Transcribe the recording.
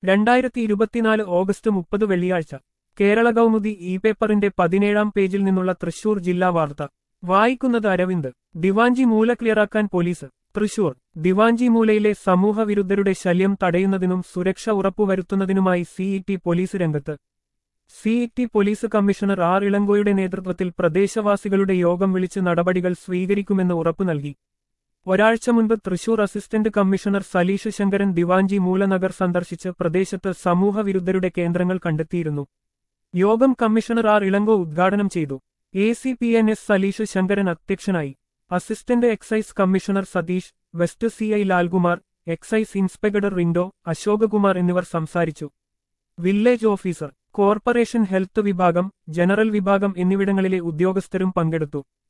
രണ്ടായിരത്തി ഇരുപത്തിനാല് ഓഗസ്റ്റ് മുപ്പത് വെള്ളിയാഴ്ച കേരള കൗമുദി ഇ പേപ്പറിന്റെ പതിനേഴാം പേജിൽ നിന്നുള്ള തൃശൂർ ജില്ലാ വാർത്ത വായിക്കുന്നത് അരവിന്ദ് ദിവാഞ്ചി മൂല ക്ലിയറാക്കാൻ പോലീസ് തൃശൂർ ദിവാഞ്ചി മൂലയിലെ സമൂഹവിരുദ്ധരുടെ ശല്യം തടയുന്നതിനും സുരക്ഷ ഉറപ്പുവരുത്തുന്നതിനുമായി സിഇടി പോലീസ് രംഗത്ത് സിഇടി പോലീസ് കമ്മീഷണർ ആർ ഇളങ്കോയുടെ നേതൃത്വത്തിൽ പ്രദേശവാസികളുടെ യോഗം വിളിച്ച് നടപടികൾ സ്വീകരിക്കുമെന്ന് ഉറപ്പു നൽകി ഒരാഴ്ച മുൻപ് തൃശൂർ അസിസ്റ്റന്റ് കമ്മീഷണർ സലീഷ് ശങ്കരൻ ദിവാഞ്ചി മൂലനഗർ സന്ദർശിച്ച് പ്രദേശത്ത് സമൂഹവിരുദ്ധരുടെ കേന്ദ്രങ്ങൾ കണ്ടെത്തിയിരുന്നു യോഗം കമ്മീഷണർ ആർ ഇളങ്കോ ഉദ്ഘാടനം ചെയ്തു A C P N S Saleesh Sankaran അധ്യക്ഷനായി assistant excise commissioner Satheesh west C I Lalkumar excise inspector Rindo Ashokakumar എന്നിവർ സംസാരിച്ചു വില്ലേജ് ഓഫീസർ കോർപ്പറേഷൻ ഹെൽത്ത് വിഭാഗം ജനറൽ വിഭാഗം എന്നിവിടങ്ങളിലെ ഉദ്യോഗസ്ഥരും പങ്കെടുത്തു